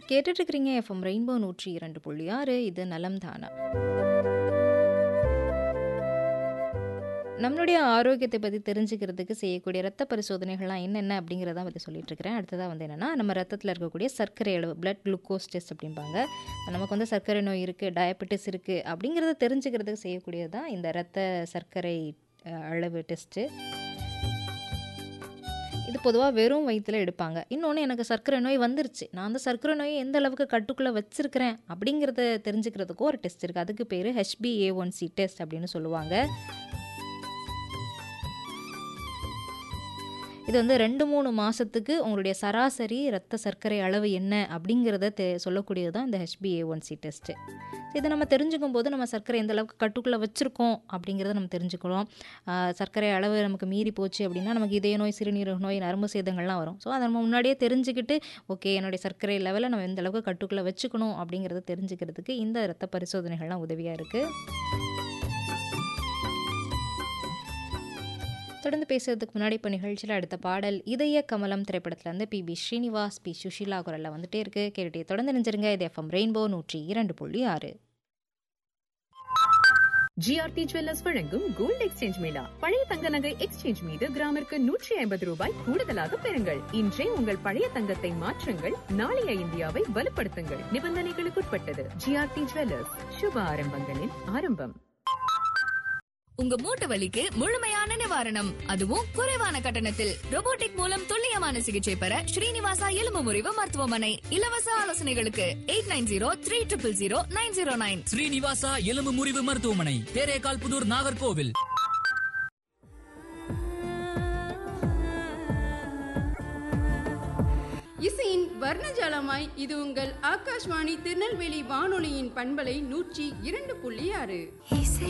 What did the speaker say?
கேட்டுட்டு இருக்கிறீங்க FM rainbow நூற்றி இரண்டு புள்ளி ஆறு இது நலம் தானா நம்மளுடைய ஆரோக்கியத்தை பற்றி தெரிஞ்சுக்கிறதுக்கு செய்யக்கூடிய ரத்த பரிசோதனைகள்லாம் என்னென்ன அப்படிங்கிறத பற்றி சொல்லிட்டு இருக்கிறேன் அடுத்ததாக வந்து என்னென்னா நம்ம ரத்தத்தில் இருக்கக்கூடிய சர்க்கரை அளவு பிளட் குளுக்கோஸ் டெஸ்ட் அப்படிம்பாங்க நமக்கு வந்து சர்க்கரை நோய் இருக்குது டயபெட்டிஸ் இருக்குது அப்படிங்கிறத தெரிஞ்சுக்கிறதுக்கு செய்யக்கூடியது தான் இந்த ரத்த சர்க்கரை அஹ், அளவு டெஸ்ட்டு இது பொதுவாக வெறும் வயிற்றில் எடுப்பாங்க இன்னொன்று எனக்கு சர்க்கரை நோய் வந்துருச்சு நான் அந்த சர்க்கரை நோயை எந்த அளவுக்கு கட்டுக்குள்ளே வச்சிருக்கிறேன் அப்படிங்கிறத தெரிஞ்சுக்கிறதுக்கும் ஒரு டெஸ்ட் இருக்குது அதுக்கு பேர் ஹெச்பிஏ ஒன் சி டெஸ்ட் அப்படின்னு சொல்லுவாங்க இது வந்து ரெண்டு மூணு மாதத்துக்கு உங்களுடைய சராசரி ரத்த சர்க்கரை அளவு என்ன அப்படிங்கிறத தெ சொல்லக்கூடியது தான் இந்த ஹெச்பிஏ ஒன் சி டெஸ்ட்டு இதை நம்ம தெரிஞ்சுக்கும் போது நம்ம சர்க்கரை எந்த அளவுக்கு கட்டுக்குள்ளே வச்சுருக்கோம் அப்படிங்கிறத நம்ம தெரிஞ்சுக்கிறோம் ஆஹ் சர்க்கரை அளவு நமக்கு மீறி போச்சு அப்படின்னா நமக்கு இதய நோய் சிறுநீரக நோய் நரம்பு சேதங்கள்லாம் வரும் ஸோ அதை நம்ம முன்னாடியே தெரிஞ்சுக்கிட்டு ஓகே என்னுடைய சர்க்கரை லெவலை நம்ம எந்த அளவுக்கு கட்டுக்குள்ளே வச்சுக்கணும் அப்படிங்கிறத தெரிஞ்சுக்கிறதுக்கு இந்த ரத்த பரிசோதனைகள்லாம் உதவியாக இருக்குது தொடர்ந்து பேசுறதுக்கு முன்னாடி இப்போ நிகழ்ச்சியில் அடுத்த பாடல் இதய கமலம் திரைப்படத்துலேருந்து P B Srinivas P Susheela குரலில் வந்துட்டே இருக்கு கேட்டுட்டே தொடர்ந்து நினைச்சிருங்க இது எஃப்எம் ரெயின்போ நூற்றி இரண்டு புள்ளி ஆறு ஜிஆர்டி ஜுவல்லர்ஸ் வழங்கும் கோல்ட் எக்ஸ்சேஞ்ச் மேளா பழைய தங்க நகை எக்ஸ்சேஞ்ச் மீது கிராமிற்கு நூற்றி ஐம்பது ரூபாய் கூடுதலாக பெறுங்கள் இன்றே உங்கள் பழைய தங்கத்தை மாற்றுங்கள் நாளைய இந்தியாவை வலுப்படுத்துங்கள் நிபந்தனைகளுக்குட்பட்டது ஜிஆர்டி ஜுவல்லர்ஸ் சுப ஆரம்பங்களின் ஆரம்பம் உங்க மூட்டு வலிக்கு முழுமையான நிவாரணம் அதுவும் குறைவான கட்டணத்தில் robotic மூலம் துல்லியமான சிகிச்சை பெற ஸ்ரீனிவாசா எலும்பு முறிவு மருத்துவமனை இலவச ஆலோசனைகளுக்கு eight nine zero three triple zero nine zero nine Srinivasa எலும்பு முறிவு மருத்துவமனை தேரேகால் புதூர் நாகர்கோவில் இசையின் வர்ணஜாலமாய் இது உங்கள் ஆகாஷ்வாணி திருநெல்வேலி வானொலியின் பண்பலை நூற்றி இரண்டு புள்ளி ஆறு